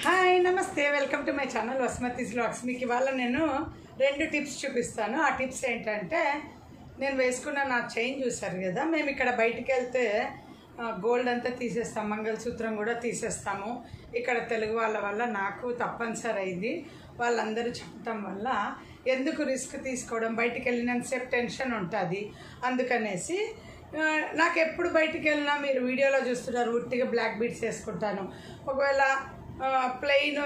hi namaste welcome to my channel వస్మతిస్ blogs మీకు ఇవాళ నేను రెండు టిప్స్ చూపిస్తాను ఆ టిప్స్ ఏంటంటే నేను వేసుకున్న నా చైన్ చూసారు కదా మేము ఇక్కడ బయటికి వెళ్తే గోల్డ్ అంతా తీసేస్తాం మంగళసూత్రం కూడా తీసేస్తాము ఇక్కడ తెలుగు వాళ్ళ వల్ల నాకు తప్పనిసరి అయింది వాళ్ళందరూ చెప్పటం వల్ల ఎందుకు రిస్క్ తీసుకోవడం బయటికి వెళ్ళినంతసేపు టెన్షన్ ఉంటుంది అందుకనేసి ఆ, నాకు ఎప్పుడు బయటికి వెళ్ళినా మీరు వీడియోలో చూస్తున్నారు ఉట్టిగా బ్లాక్ బీట్స్ వేసుకుంటాను ఒకవేళ ప్లెయిన్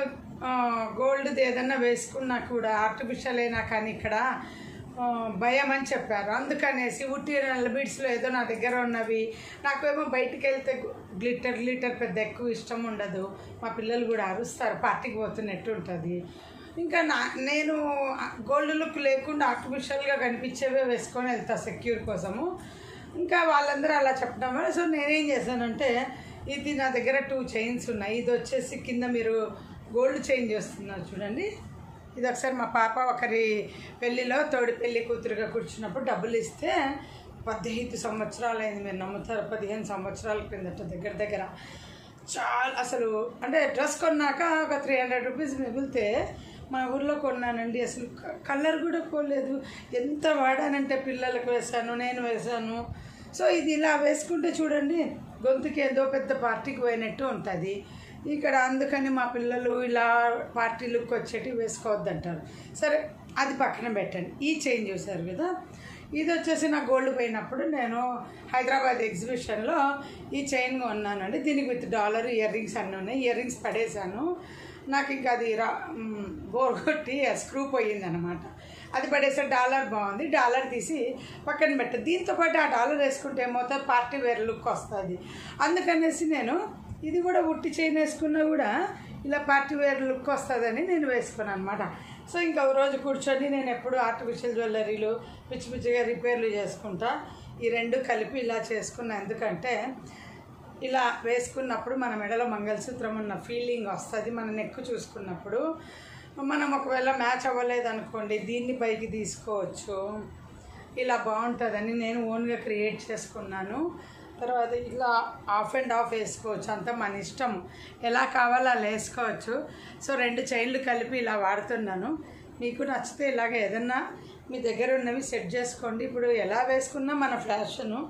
గోల్డ్ది ఏదన్నా వేసుకున్నా కూడా ఆర్టిఫిషియల్ అయినా కానీ ఇక్కడ ఆ, భయం అని చెప్పారు అందుకనేసి ఉట్టి నల్ల బీడ్స్లో ఏదో నా దగ్గర ఉన్నవి నాకేమో బయటికి వెళ్తే గ్లిటర్ గ్లిటర్ పెద్ద ఎక్కువ ఇష్టం ఉండదు మా పిల్లలు కూడా అరుస్తారు పార్టీకి పోతున్నట్టు ఉంటుంది ఇంకా నా నేను గోల్డ్ లుక్ లేకుండా ఆర్టిఫిషియల్గా కనిపించేవే వేసుకొని వెళ్తా సెక్యూర్ కోసము ఇంకా వాళ్ళందరూ అలా చెప్పడం వల్ల సో నేనేం చేశానంటే ఇది నా దగ్గర టూ చైన్స్ ఉన్నాయి ఇది వచ్చేసి కింద మీరు గోల్డ్ చైన్ చేస్తున్నారు చూడండి ఇది ఒకసారి మా పాప ఒకరి పెళ్ళిలో తోడి పెళ్లి కూతురుగా కూర్చున్నప్పుడు డబ్బులు ఇస్తే పద్దెనిమిది సంవత్సరాలు అయింది మీరు నమ్ముతారు పదిహేను సంవత్సరాల క్రిందట దగ్గర దగ్గర చాలా అసలు అంటే డ్రెస్ కొన్నాక ఒక త్రీ హండ్రెడ్ రూపీస్ మిగిలితే మా ఊర్లో కొన్నానండి అసలు క- కలర్ కూడా పోలేదు ఎంత వాడానంటే పిల్లలకు వేశాను నేను వేశాను సో ఇది ఇలా వేసుకుంటే చూడండి గొంతుకి ఏదో పెద్ద పార్టీకి పోయినట్టు ఉంటుంది ఇక్కడ అందుకని మా పిల్లలు ఇలా పార్టీ లుక్ వచ్చేటి వేసుకోవద్దంటారు సరే అది పక్కన పెట్టండి ఈ చైన్ చూసారు కదా ఇది వచ్చేసి నా గోల్డ్ పోయినప్పుడు నేను హైదరాబాద్ ఎగ్జిబిషన్లో ఈ చైన్ కొన్నానండి దీనికి విత్ డాలర్ ఇయర్ రింగ్స్ అన్నీ ఉన్నాయి ఇయర్ రింగ్స్ పడేశాను నాకు ఇంకా అది రా మ్, బోర్ కొట్టి స్క్రూ పోయిందనమాట అది పడేసే డాలర్ బాగుంది డాలర్ తీసి పక్కన పెట్ట దీంతో పాటు ఆ డాలర్ వేసుకుంటే ఏమవుతుంది పార్టీ వేర్ లుక్ వస్తుంది అందుకనేసి నేను ఇది కూడా ఉట్టి చైన్ వేసుకున్నా కూడా ఇలా పార్టీ వేర్ లుక్ వస్తుందని నేను వేసుకున్నాను అనమాట సో ఇంకా ఒక రోజు కూర్చొని నేను ఎప్పుడు ఆర్టిఫిషియల్ జ్యువెలరీలు పిచ్చి పిచ్చిగా రిపేర్లు చేసుకుంటా ఈ రెండు కలిపి ఇలా చేసుకున్నా ఎందుకంటే ఇలా వేసుకున్నప్పుడు మన మెడలో మంగళసూత్రం ఉన్న ఫీలింగ్ వస్తుంది మన నెక్ చూసుకున్నప్పుడు మనం ఒకవేళ మ్యాచ్ అవ్వలేదు అనుకోండి దీన్ని పైకి తీసుకోవచ్చు ఇలా బాగుంటుందని నేను ఓన్గా క్రియేట్ చేసుకున్నాను తర్వాత ఇలా ఆఫ్ అండ్ ఆఫ్ వేసుకోవచ్చు అంతా మన ఇష్టం ఎలా కావాలో అలా వేసుకోవచ్చు సో రెండు చైన్లు కలిపి ఇలా వాడుతున్నాను మీకు నచ్చితే ఇలాగ ఏదన్నా మీ దగ్గర ఉన్నవి సెట్ చేసుకోండి ఇప్పుడు ఎలా వేసుకున్నా మన ఫ్యాషను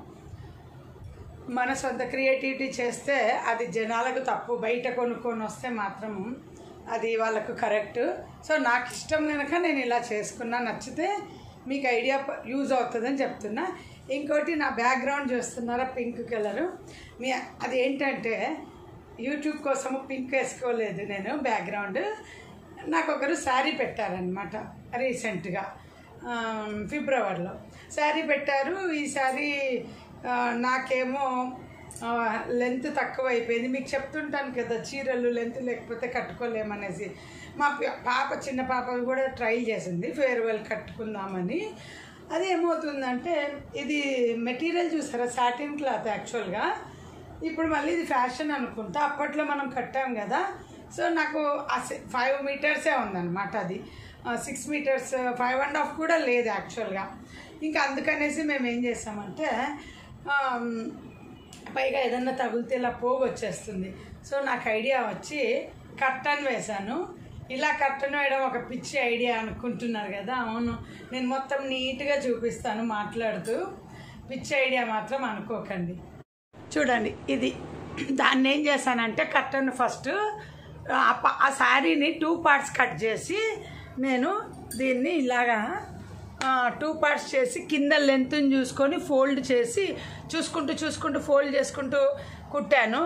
మన సొంత క్రియేటివిటీ చేస్తే అది జనాలకు తప్పు బయట కొనుక్కొని వస్తే మాత్రం అది వాళ్ళకు కరెక్ట్ సో నాకు ఇష్టం కనుక నేను ఇలా చేసుకున్నా నచ్చితే మీకు ఐడియా యూజ్ అవుతుందని చెప్తున్నా ఇంకోటి నా బ్యాక్గ్రౌండ్ చూస్తున్నారా పింక్ కలరు మీ అది ఏంటంటే యూట్యూబ్ కోసము పింక్ వేసుకోలేదు నేను బ్యాక్గ్రౌండ్ నాకు ఒకరు శారీ పెట్టారనమాట రీసెంట్గా ఆ, ఫిబ్రవరిలో శారీ పెట్టారు ఈ శారీ ఆ, నాకేమో లెంత్ తక్కువ అయిపోయింది మీకు చెప్తుంటాను కదా చీరలు లెంత్ లేకపోతే కట్టుకోలేమనేసి మా పి- పాప చిన్న పాప కూడా ట్రైల్ చేసింది ఫేర్వెల్ కట్టుకుందామని అది ఏమవుతుందంటే ఇది మెటీరియల్ చూసారా సాటిన్ క్లాత్ యాక్చువల్గా ఇప్పుడు మళ్ళీ ఇది ఫ్యాషన్ అనుకుంటా అప్పట్లో మనం కట్టాం కదా సో నాకు ఫైవ్ మీటర్సే ఉందన్నమాట అది six metres five and half కూడా లేదు యాక్చువల్గా ఇంకా అందుకనేసి మేము ఏం చేసామంటే ఆమ్, పైగా ఏదన్నా తగిలితే ఇలా పోగు వచ్చేస్తుంది సో నాకు ఐడియా వచ్చి కర్టన్ వేశాను ఇలా కర్టన్ వేయడం ఒక పిచ్చి ఐడియా అనుకుంటున్నారు కదా అవును నేను మొత్తం నీట్గా చూపిస్తాను మాట్లాడుతూ పిచ్చి ఐడియా మాత్రం అనుకోకండి చూడండి ఇది దాన్ని ఏం చేశానంటే కర్టన్ ఫస్ట్ ఆ ప- ఆ శారీని టూ పార్ట్స్ కట్ చేసి నేను దీన్ని ఇలాగా టూ పార్ట్స్ చేసి కింద లెంత్ని చూసుకొని ఫోల్డ్ చేసి చూసుకుంటూ చూసుకుంటూ ఫోల్డ్ చేసుకుంటూ కుట్టాను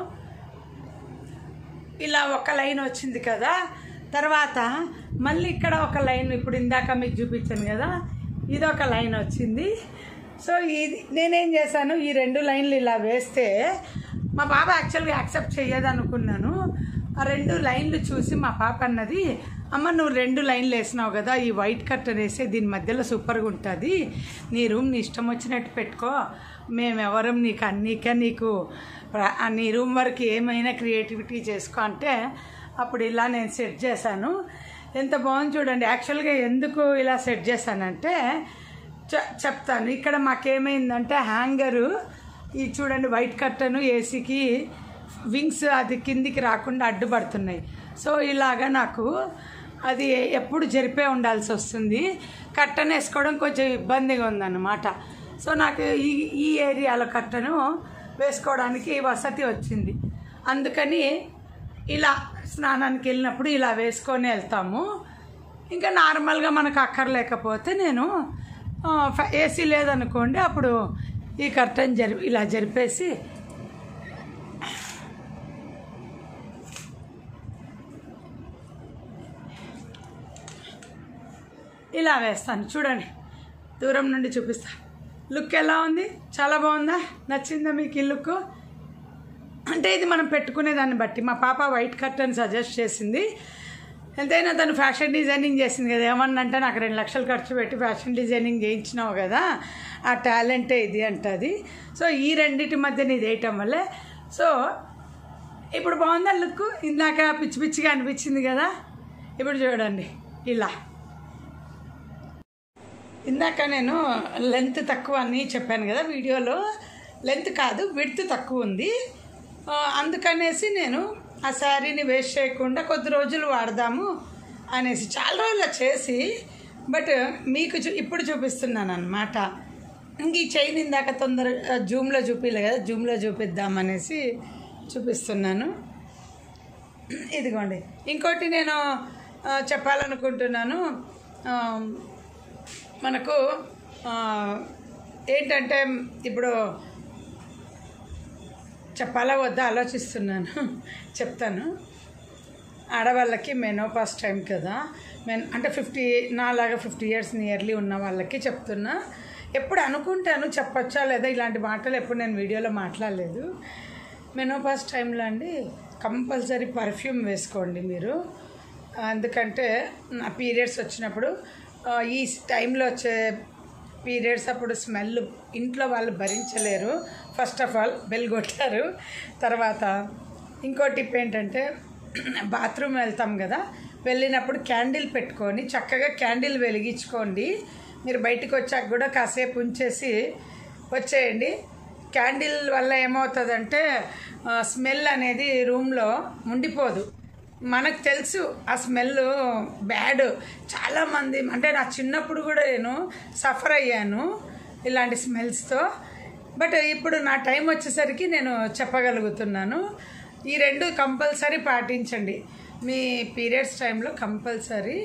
ఇలా ఒక లైన్ వచ్చింది కదా తర్వాత మళ్ళీ ఇక్కడ ఒక లైన్ ఇప్పుడు ఇందాక మీకు చూపించాను కదా ఇది ఒక లైన్ వచ్చింది సో ఇది నేనేం చేశాను ఈ రెండు లైన్లు ఇలా వేస్తే మా పాప యాక్చువల్గా యాక్సెప్ట్ చేయదు అనుకున్నాను ఆ రెండు లైన్లు చూసి మా పాప అన్నది అమ్మ నువ్వు రెండు లైన్లు వేసినావు కదా ఈ వైట్ కర్టన్ వేస్తే దీని మధ్యలో సూపర్గా ఉంటుంది నీ రూమ్ నీ ఇష్టం వచ్చినట్టు పెట్టుకో మేమెవరం నీకు అన్నీకే నీకు ప్ర- ఆ నీ రూమ్ వరకు ఏమైనా క్రియేటివిటీ చేసుకో అంటే అప్పుడు ఇలా నేను సెట్ చేశాను ఎంత బాగుంది చూడండి యాక్చువల్గా ఎందుకు ఇలా సెట్ చేశానంటే చె- చెప్తాను ఇక్కడ మాకేమైందంటే హ్యాంగరు ఈ చూడండి వైట్ కర్టను ఏసీకి వింగ్స్ అది కిందికి రాకుండా అడ్డుపడుతున్నాయి సో ఇలాగా నాకు అది ఎప్పుడు జరిపే ఉండాల్సి వస్తుంది కట్టను వేసుకోవడం కొంచెం ఇబ్బందిగా ఉందన్నమాట సో నాకు ఈ ఈ ఏరియాలో కట్టను వేసుకోవడానికి వసతి వచ్చింది అందుకని ఇలా స్నానానికి వెళ్ళినప్పుడు ఇలా వేసుకొని వెళ్తాము ఇంకా నార్మల్గా మనకు అక్కర్లేకపోతే నేను ఏసీ లేదనుకోండి అప్పుడు ఈ కర్టన్ జరి ఇలా జరిపేసి ఇలా వేస్తాను చూడండి దూరం నుండి చూపిస్తా లుక్ ఎలా ఉంది చాలా బాగుందా నచ్చిందా మీకు ఈ లుక్ అంటే ఇది మనం పెట్టుకునే దాన్ని బట్టి మా పాప వైట్ కర్టన్ సజెస్ట్ చేసింది ఎంతైనా తను ఫ్యాషన్ డిజైనింగ్ చేసింది కదా ఏమన్నంటే నాకు రెండు లక్షలు ఖర్చు పెట్టి ఫ్యాషన్ డిజైనింగ్ చేయించినావు కదా ఆ టాలెంటే ఇది అంటది సో ఈ రెండింటి మధ్యన ఇది వేయటం వల్లే సో ఇప్పుడు బాగుందా లుక్ ఇందాక పిచ్చి పిచ్చిగా అనిపించింది కదా ఇప్పుడు చూడండి ఇలా ఇందాక నేను లెంత్ తక్కువ అని చెప్పాను కదా వీడియోలో లెంత్ కాదు విడ్త్ తక్కువ ఉంది ఆ, అందుకనేసి నేను ఆ శారీని వేస్ట్ చేయకుండా కొద్ది రోజులు వాడదాము అనేసి చాలా రోజులు చేసి బట్ మీకు చూ ఇప్పుడు చూపిస్తున్నాను అనమాట ఇంక ఈ చైన్ ఇందాక తొందరగా జూమ్లో చూపించలే కదా జూమ్లో చూపిద్దామనేసి చూపిస్తున్నాను ఇదిగోండి ఇంకోటి నేను ఆ, చెప్పాలనుకుంటున్నాను ఆ, మనకు ఆ, ఏంటంటే ఇప్పుడు చెప్పాలా వద్దా ఆలోచిస్తున్నాను చెప్తాను ఆడవాళ్ళకి మెనోపాస్ టైం కదా మెన్ అంటే ఫిఫ్టీ నాలాగా ఫిఫ్టీ ఇయర్స్ నియర్లీ ఉన్న వాళ్ళకి చెప్తున్నా ఎప్పుడు అనుకుంటాను చెప్పచ్చా లేదా ఇలాంటి మాటలు ఎప్పుడు నేను వీడియోలో మాట్లాడలేదు మెనోపాస్ టైంలో అండి కంపల్సరీ పర్ఫ్యూమ్ వేసుకోండి మీరు ఎందుకంటే నా పీరియడ్స్ వచ్చినప్పుడు ఆ, ఈ టైంలో వచ్చే పీరియడ్స్ అప్పుడు స్మెల్ ఇంట్లో వాళ్ళు భరించలేరు ఫస్ట్ ఆఫ్ ఆల్ బెల్ కొట్టారు తర్వాత ఇంకో టిప్ ఏంటంటే బాత్రూమ్ వెళ్తాం కదా వెళ్ళినప్పుడు క్యాండిల్ పెట్టుకొని చక్కగా క్యాండిల్ వెలిగించుకోండి మీరు బయటకు వచ్చాక కూడా కాసేపు ఉంచేసి వచ్చేయండి క్యాండిల్ వల్ల ఏమవుతుందంటే స్మెల్ అనేది రూమ్లో ఉండిపోదు మనకు తెలుసు ఆ స్మెల్ బ్యాడ్ చాలామంది అంటే నా చిన్నప్పుడు కూడా నేను సఫర్ అయ్యాను ఇలాంటి స్మెల్స్తో బట్ ఇప్పుడు నా టైం వచ్చేసరికి నేను చెప్పగలుగుతున్నాను ఈ రెండు కంపల్సరీ పాటించండి మీ పీరియడ్స్ టైంలో కంపల్సరీ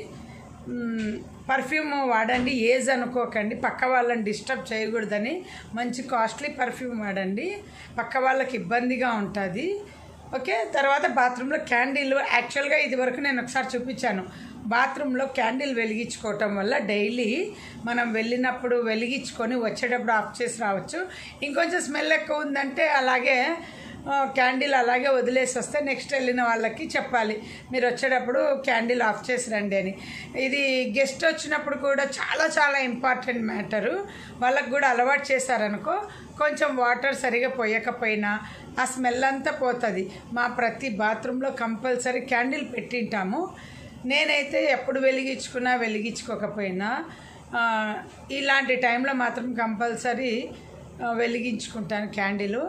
పర్ఫ్యూమ్ వాడండి ఏజ్ అనుకోకండి పక్క వాళ్ళని డిస్టర్బ్ చేయకూడదని మంచి కాస్ట్లీ పర్ఫ్యూమ్ వాడండి పక్క వాళ్ళకి ఇబ్బందిగా ఉంటుంది ఓకే తర్వాత బాత్రూంలో క్యాండిల్ యాక్చువల్గా ఇది వరకు నేను ఒకసారి చూపించాను బాత్రూంలో క్యాండిల్ వెలిగించుకోవటం వల్ల డైలీ మనం వెళ్ళినప్పుడు వెలిగించుకొని వచ్చేటప్పుడు ఆఫ్ చేసి రావచ్చు ఇంకొంచెం స్మెల్ ఎక్కువ ఉందంటే అలాగే ఆ, క్యాండిల్ అలాగే వదిలేసి వస్తే నెక్స్ట్ వెళ్ళిన వాళ్ళకి చెప్పాలి మీరు వచ్చేటప్పుడు క్యాండిల్ ఆఫ్ చేసి రండి అని ఇది గెస్ట్ వచ్చినప్పుడు కూడా చాలా చాలా ఇంపార్టెంట్ మ్యాటరు వాళ్ళకి కూడా అలవాటు చేశారనుకో కొంచెం వాటర్ సరిగా పోయకపోయినా ఆ స్మెల్ అంతా పోతుంది మా ప్రతి బాత్రూంలో కంపల్సరీ క్యాండిల్ పెట్టింటాము నేనైతే ఎప్పుడు వెలిగించుకున్నా వెలిగించుకోకపోయినా ఆ, ఇలాంటి టైంలో మాత్రం కంపల్సరీ ఆ, వెలిగించుకుంటాను క్యాండిల్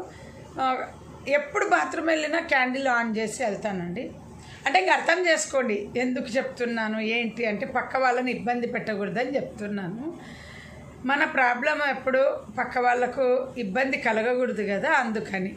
ఎప్పుడు బాత్రూమ్ వెళ్ళినా క్యాండిల్ ఆన్ చేసి వెళ్తానండి అంటే ఇంక అర్థం చేసుకోండి ఎందుకు చెప్తున్నాను ఏంటి అంటే పక్క వాళ్ళని ఇబ్బంది పెట్టకూడదని చెప్తున్నాను మన ప్రాబ్లం ఎప్పుడు పక్క వాళ్ళకు ఇబ్బంది కలగకూడదు కదా అందుకని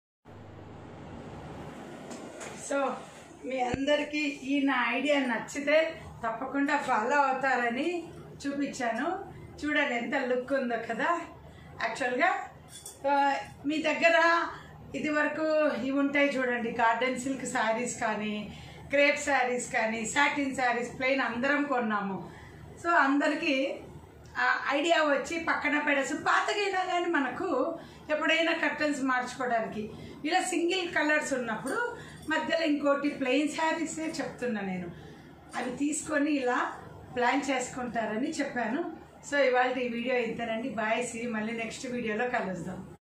సో మీ అందరికీ ఈ నా ఐడియా నచ్చితే తప్పకుండా ఫాలో అవుతారని చూపించాను చూడండి ఎంత లుక్ ఉందో కదా యాక్చువల్గా ఆ, మీ దగ్గర ఇది వరకు ఇవి ఉంటాయి చూడండి గార్డెన్ సిల్క్ శారీస్ కానీ క్రేప్ శారీస్ కానీ సాటిన్ శారీస్ ప్లెయిన్ అందరం కొన్నాము సో అందరికీ ఆ ఐడియా వచ్చి పక్కన పెడేసి పాతగైనా కానీ మనకు ఎప్పుడైనా కర్టన్స్ మార్చుకోవడానికి ఇలా సింగిల్ కలర్స్ ఉన్నప్పుడు మధ్యలో ఇంకోటి ప్లెయిన్ శారీసే చెప్తున్నా నేను అవి తీసుకొని ఇలా ప్లాన్ చేసుకుంటారని చెప్పాను సో ఇవాళ ఈ వీడియో ఇంతేనండి బాయ్ సి మళ్ళీ నెక్స్ట్ వీడియోలో కలుద్దాం